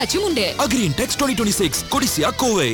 அச்சும் உண்டு Agri Intex twenty twenty six Codissia Kovai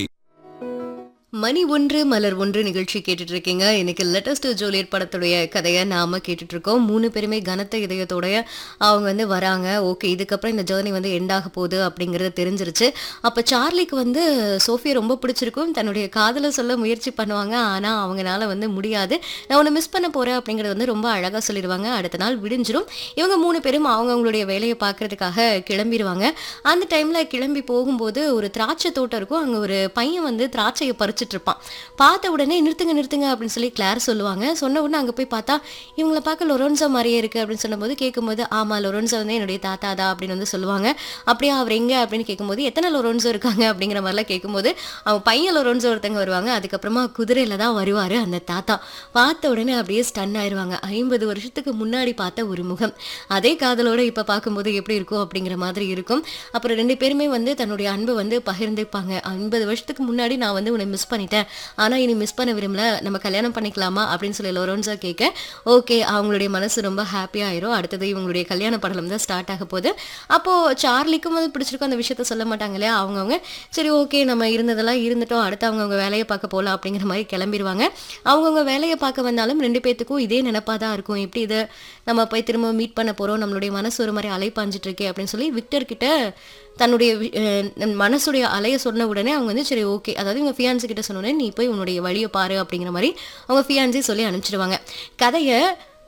மணி ஒன்று மலர் ஒன்று நிகழ்ச்சி கேட்டுட்டு இருக்கீங்க இன்னைக்கு லெட்டஸ்ட் ஜூலியட் படத்துடைய கதையை நாம கேட்டுட்டு இருக்கோம் மூணு பேருமே கனத்த இதயத்தோடைய அவங்க வந்து வராங்க ஓகே இதுக்கப்புறம் இந்த ஜேர்னி வந்து எண்ட் ஆக போகுது அப்படிங்கறது தெரிஞ்சிருச்சு அப்ப சார்லிக்கு வந்து சோஃபியா ரொம்ப பிடிச்சிருக்கும் தன்னுடைய காதலை சொல்ல முயற்சி பண்ணுவாங்க ஆனா அவங்கனால வந்து முடியாது நான் உன்னை மிஸ் பண்ண போறேன் அப்படிங்கறது வந்து ரொம்ப அழகா சொல்லிடுவாங்க அடுத்த நாள் விடிஞ்சிரும் இவங்க மூணு பேரும் அவங்க அவங்களுடைய வேலையை பார்க்கறதுக்காக கிளம்பிடுவாங்க அந்த டைம்ல கிளம்பி போகும்போது ஒரு திராட்சை தோட்டம் இருக்கும் அங்க ஒரு பையன் வந்து திராட்சையை பறிச்சிட்டு இருப்பான் பார்த்த உடனே நிறுத்துங்க நிறுத்துங்க அப்படின்னு சொல்லி கிளார் சொல்லுவாங்க சொன்ன உடனே அங்க போய் பார்த்தா இவங்கள பார்க்க லொரன்சோ மாதிரியே இருக்கு அப்படின்னு சொல்லும்போது கேட்கும்போது ஆமா லொரன்சோ வந்து என்னுடைய தாத்தா தான் அப்படின்னு வந்து சொல்லுவாங்க அப்படியே அவர் எங்க அப்படின்னு கேட்கும்போது எத்தனை லொரன்சோ இருக்காங்க அப்படிங்கிற மாதிரிலாம் கேட்கும்போது அவன் பையன் லொரன்சோ ஒருத்தங்க வருவாங்க அதுக்கப்புறமா குதிரையில தான் வருவாரு அந்த தாத்தா பார்த்த உடனே அப்படியே ஸ்டன் ஆயிருவாங்க ஐம்பது வருஷத்துக்கு முன்னாடி பார்த்த ஒரு முகம் அதே காதலோட இப்ப பார்க்கும்போது எப்படி இருக்கும் அப்படிங்கிற மாதிரி இருக்கும் அப்புறம் ரெண்டு பேருமே வந்து தன்னுடைய அன்பை வந்து பகிர்ந்துப்பாங்க ஐம்பது வருஷத்துக்கு முன்னாடி நான் வந்து உன்னை மிஸ் பண்ணிட்டேன் ஆனா இனி மிஸ் பண்ண விரும்பல நம்ம கல்யாணம் பண்ணிக்கலாமா அப்படின்னு சொல்லி லோரன்ஸா கேட்க ஓகே அவங்களுடைய மனசு ரொம்ப ஹாப்பியா ஆயிரும் அடுத்தது இவங்களுடைய கல்யாண படலம் தான் ஸ்டார்ட் ஆக போகுது அப்போ சார்லிக்கும் வந்து பிடிச்சிருக்கும் அந்த விஷயத்த சொல்ல மாட்டாங்க இல்லையா அவங்கவுங்க சரி ஓகே நம்ம இருந்ததெல்லாம் இருந்துட்டோம் அடுத்து அவங்கவுங்க வேலையை பார்க்க போகலாம் அப்படிங்கிற மாதிரி கிளம்பிடுவாங்க அவங்கவுங்க வேலையை பார்க்க வந்தாலும் ரெண்டு பேத்துக்கும் இதே நினைப்பாக தான் இருக்கும் எப்படி இதை நம்ம போய் திரும்ப மீட் பண்ண போகிறோம் நம்மளுடைய மனசு ஒரு மாதிரி அலைப்பாஞ்சிட்டு இருக்கே அப்படின்னு சொல்லி விக்டர் கிட்ட தன்னுடைய வி- அஹ் மனசுடைய அலையை சொன்ன உடனே அவங்க வந்து சரி ஓகே அதாவது இவங்க ஃபியான்சி கிட்ட சொன்ன உடனே நீ போய் உன்னுடைய வழியை பாரு அப்படிங்கிற மாதிரி அவங்க ஃபியான்சி சொல்லி அனுப்பிச்சிடுவாங்க கதையை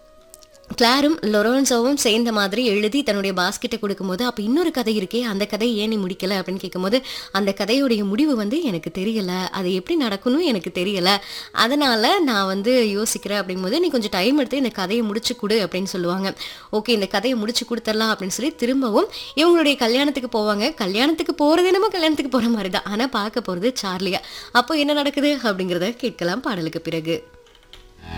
கிளாரும் லொரோன்சோவும் சேர்ந்த மாதிரி எழுதி தன்னுடைய பாஸ்கிட்ட கொடுக்கும்போது அப்போ இன்னொரு கதை இருக்கே அந்த கதை ஏன் நீ முடிக்கல அப்படின்னு கேட்கும்போது அந்த கதையுடைய முடிவு வந்து எனக்கு தெரியல அது எப்படி நடக்கணும் எனக்கு தெரியல அதனால நான் வந்து யோசிக்கிறேன் அப்படிங்கும்போது நீ கொஞ்சம் டைம் எடுத்து இந்த கதையை முடிச்சு கொடு அப்படின்னு சொல்லுவாங்க ஓகே இந்த கதையை முடிச்சு கொடுத்துடலாம் அப்படின்னு சொல்லி திரும்பவும் இவங்களுடைய கல்யாணத்துக்கு போவாங்க கல்யாணத்துக்கு போறது என்னமோ கல்யாணத்துக்கு போற மாதிரி தான் ஆனா பார்க்க போறது சார்லியா அப்போ என்ன நடக்குது அப்படிங்கிறத கேட்கலாம் பாடலுக்கு பிறகு